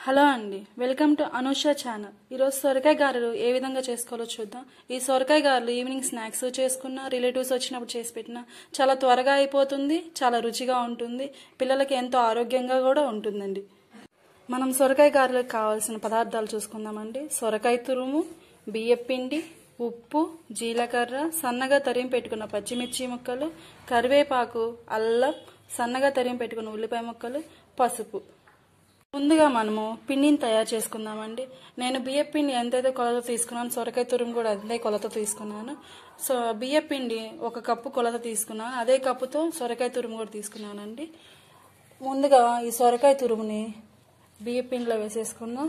hello అండి welcome to Anusha channel ఈరోజు సొరకాయ గారెలు ఏ విధంగా చేసుకోవాలో చూద్దాం ఈ సొరకాయ గారెలు ఈవినింగ్ స్నాక్స్ చేసుకున్నా రిలేటివ్స్ వచ్చినప్పుడు చేసి పెట్టినా చాలా త్వరగా అయిపోతుంది చాలా రుచిగా ఉంటుంది పిల్లలకి ఎంతో ఆరోగ్యంగా కూడా ఉంటుందండి మనం సొరకాయ గారెలకు కావాల్సిన పదార్థాలు చూసుకుందామండి సొరకాయ తురుము బియ్యపిండి ఉప్పు జీలకర్ర సన్నగా తరిమి పెట్టుకున్న పచ్చిమిర్చి ముక్కలు కరివేపాకు అల్లం సన్నగా తరిమి పెట్టుకున్న ఉల్లిపాయ ముక్కలు పసుపు ముందుగా మనము పిండిని తయారు చేసుకుందామండి నేను బియ్య పిండి ఎంతైతే కొలత తీసుకున్నాను సొరకాయ తురుము కూడా అంతే కొలత తీసుకున్నాను సో బియ్య పిండి ఒక కప్పు కొలత తీసుకున్నాను అదే కప్పుతో సొరకాయ తురుము కూడా తీసుకున్నానండి ముందుగా ఈ సొరకాయ తురుముని బియ్య పిండిలో వేసేసుకుందాం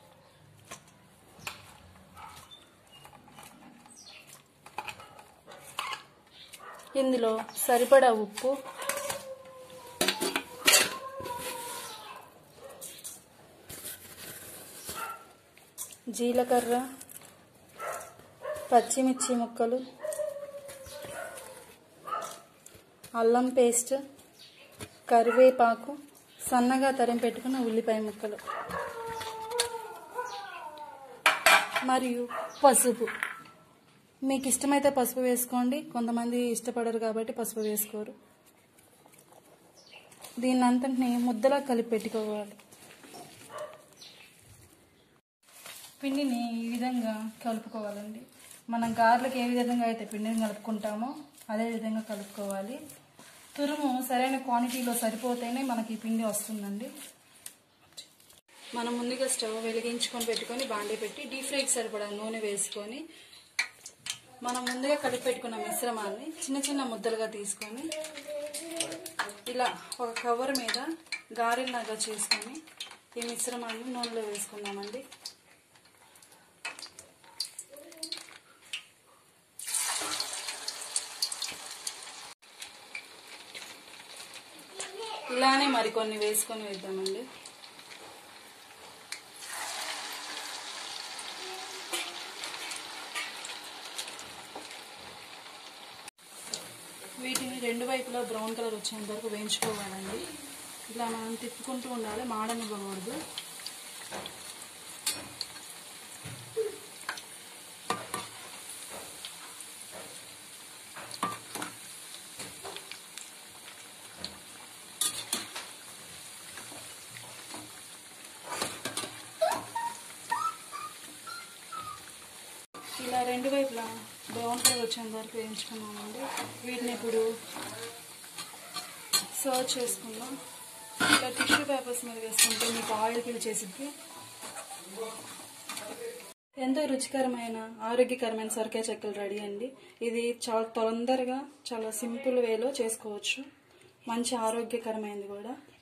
ఇందులో సరిపడా ఉప్పు జీలకర్ర పచ్చిమిర్చి ముక్కలు అల్లం పేస్ట్ కరివేపాకు సన్నగా తరిమి పెట్టుకున్న ఉల్లిపాయ ముక్కలు మరియు పసుపు మీకు ఇష్టమైతే పసుపు వేసుకోండి కొంతమంది ఇష్టపడరు కాబట్టి పసుపు వేసుకోరు దీన్ని అంతటిని ముద్దలా కలిపి పెట్టుకోవాలి పిండిని ఈ విధంగా కలుపుకోవాలండి మనం గారెలకు ఏ విధంగా అయితే పిండిని కలుపుకుంటామో అదే విధంగా కలుపుకోవాలి తురుము సరైన క్వాంటిటీలో సరిపోతేనే మనకి ఈ పిండి వస్తుందండి మనం ముందుగా స్టవ్ వెలిగించుకొని పెట్టుకొని బాండీ పెట్టి డీప్ ఫ్రైకి సరిపడా నూనె వేసుకొని మనం ముందుగా కలిపి పెట్టుకున్న మిశ్రమాన్ని చిన్న చిన్న ముద్దలుగా తీసుకొని ఇలా ఒక కవర్ మీద గారెలాగా చేసుకొని ఈ మిశ్రమాన్ని నూనెలో వేసుకుందామండి ఇలానే మరికొన్ని వేసుకొని వేద్దామండి వీటిని రెండు వైపులా బ్రౌన్ కలర్ వచ్చేంత వరకు వేయించుకోవాలండి ఇట్లా మనం తిప్పుకుంటూ ఉండాలి మాడనివ్వకూడదు ఇలా రెండు వైపులా బ్రౌన్ కలర్ వచ్చేంత వరకు వేయించుకున్నామండి వీటిని ఇప్పుడు సర్వ్ చేసుకుందాం ఇలా టిష్యూ పేపర్స్ మీద వేసుకుంటే మీకు ఆయిల్ ఫిల్ చేసిద్ది ఎంతో రుచికరమైన ఆరోగ్యకరమైన సొరకాయ చెక్కలు రెడీ అండి ఇది చాలా తొందరగా చాలా సింపుల్ వేలో చేసుకోవచ్చు మంచి ఆరోగ్యకరమైనది కూడా